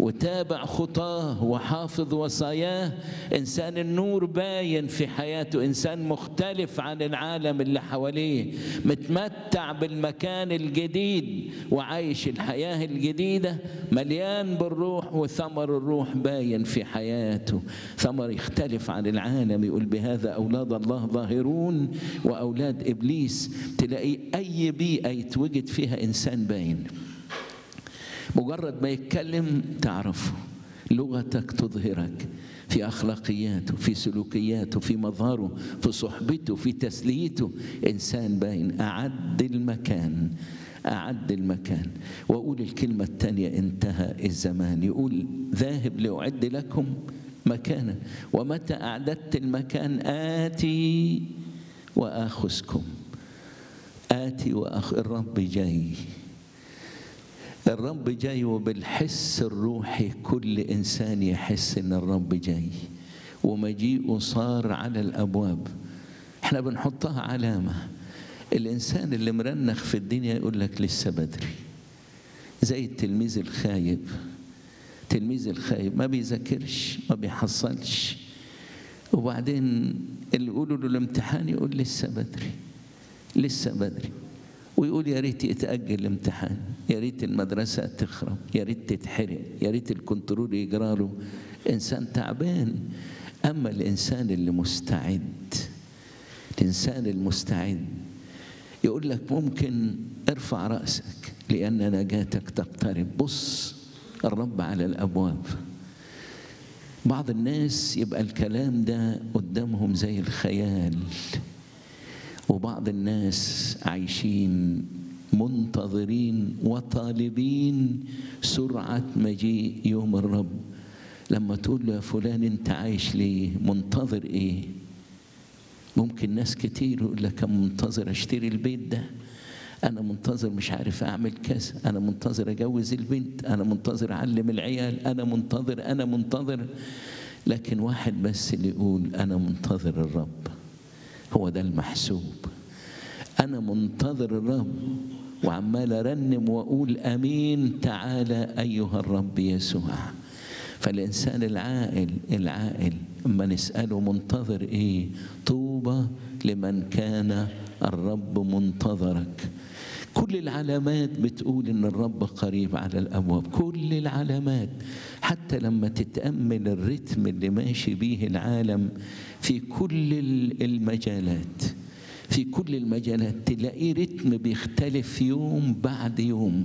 وتابع خطاه وحافظ وصاياه انسان النور باين في حياته انسان مختلف عن العالم اللي حواليه متمتع بالمكان الجديد وعايش الحياه الجديده مليان بالروح وثمر الروح باين في حياته ثمر يختلف عن العالم يقول بهذا اولاد الله ظاهرون واولاد ابليس تلاقي اي بيئه يتوجد فيها انسان باين مجرد ما يتكلم تعرفه لغتك تظهرك في اخلاقياته في سلوكياته في مظهره في صحبته في تسليته انسان باين اعد المكان أعد المكان وأقول الكلمة الثانية انتهى الزمان يقول ذاهب لأعد لكم مكانا ومتى أعددت المكان آتي وآخذكم آتي وأخ الرب جاي الرب جاي وبالحس الروحي كل انسان يحس ان الرب جاي ومجيئه صار على الابواب احنا بنحطها علامه الانسان اللي مرنخ في الدنيا يقول لك لسه بدري زي التلميذ الخايب التلميذ الخايب ما بيذاكرش ما بيحصلش وبعدين اللي يقولوا له الامتحان يقول لسه بدري لسه بدري ويقول يا ريت يتأجل الامتحان يا ريت المدرسة تخرب يا ريت تتحرق يا ريت الكنترول يجرى له إنسان تعبان أما الإنسان اللي مستعد الإنسان المستعد يقول لك ممكن ارفع رأسك لأن نجاتك تقترب بص الرب على الأبواب بعض الناس يبقى الكلام ده قدامهم زي الخيال وبعض الناس عايشين منتظرين وطالبين سرعة مجيء يوم الرب لما تقول له يا فلان انت عايش ليه منتظر ايه ممكن ناس كتير يقول لك انا منتظر اشتري البيت ده انا منتظر مش عارف اعمل كذا انا منتظر اجوز البنت انا منتظر اعلم العيال انا منتظر انا منتظر لكن واحد بس اللي يقول انا منتظر الرب هو ده المحسوب أنا منتظر الرب وعمال أرنم وأقول أمين تعالى أيها الرب يسوع فالإنسان العاقل العاقل أما نسأله منتظر إيه طوبى لمن كان الرب منتظرك كل العلامات بتقول ان الرب قريب على الابواب كل العلامات حتى لما تتامل الرتم اللي ماشي بيه العالم في كل المجالات في كل المجالات تلاقيه رتم بيختلف يوم بعد يوم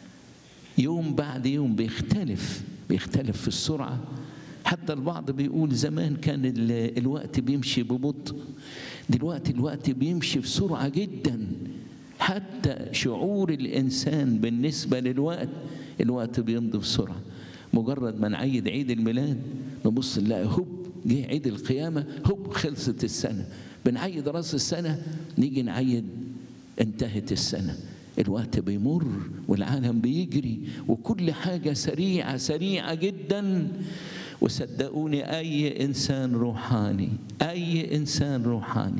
يوم بعد يوم بيختلف بيختلف في السرعه حتى البعض بيقول زمان كان الوقت بيمشي ببطء دلوقتي الوقت بيمشي بسرعه جدا حتى شعور الانسان بالنسبه للوقت الوقت بيمضي بسرعه مجرد ما نعيد عيد الميلاد نبص نلاقي هوب جه عيد القيامه هوب خلصت السنه بنعيد راس السنه نيجي نعيد انتهت السنه الوقت بيمر والعالم بيجري وكل حاجه سريعه سريعه جدا وصدقوني اي انسان روحاني اي انسان روحاني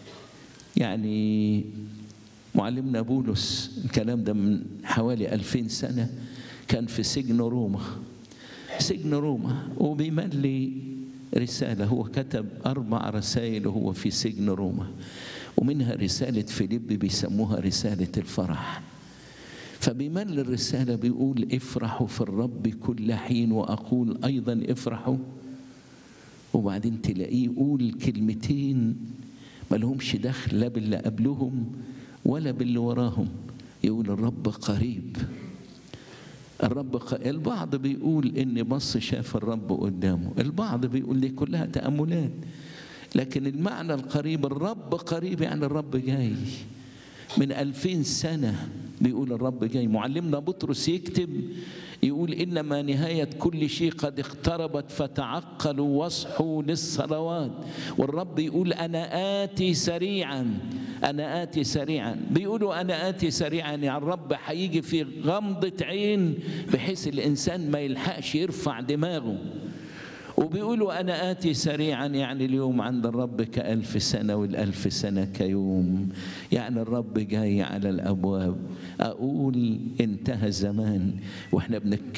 يعني معلمنا بولس الكلام ده من حوالي ألفين سنة كان في سجن روما سجن روما وبيملي رسالة هو كتب أربع رسائل وهو في سجن روما ومنها رسالة فيليب بيسموها رسالة الفرح فبيمل الرسالة بيقول افرحوا في الرب كل حين وأقول أيضا افرحوا وبعدين تلاقيه يقول كلمتين ما لهمش دخل لا باللي قبلهم ولا باللي وراهم يقول الرب قريب الرب ق... البعض بيقول ان بص شاف الرب قدامه البعض بيقول دي كلها تأملات لكن المعنى القريب الرب قريب يعني الرب جاي من ألفين سنة بيقول الرب جاي معلمنا بطرس يكتب يقول إنما نهاية كل شيء قد اقتربت فتعقلوا واصحوا للصلوات والرب يقول أنا آتي سريعا أنا آتي سريعا بيقولوا أنا آتي سريعا يعني الرب هيجي في غمضة عين بحيث الإنسان ما يلحقش يرفع دماغه وبيقولوا أنا آتي سريعا يعني اليوم عند الرب كألف سنة والألف سنة كيوم يعني الرب جاي على الأبواب أقول انتهى الزمان وإحنا بنتكلم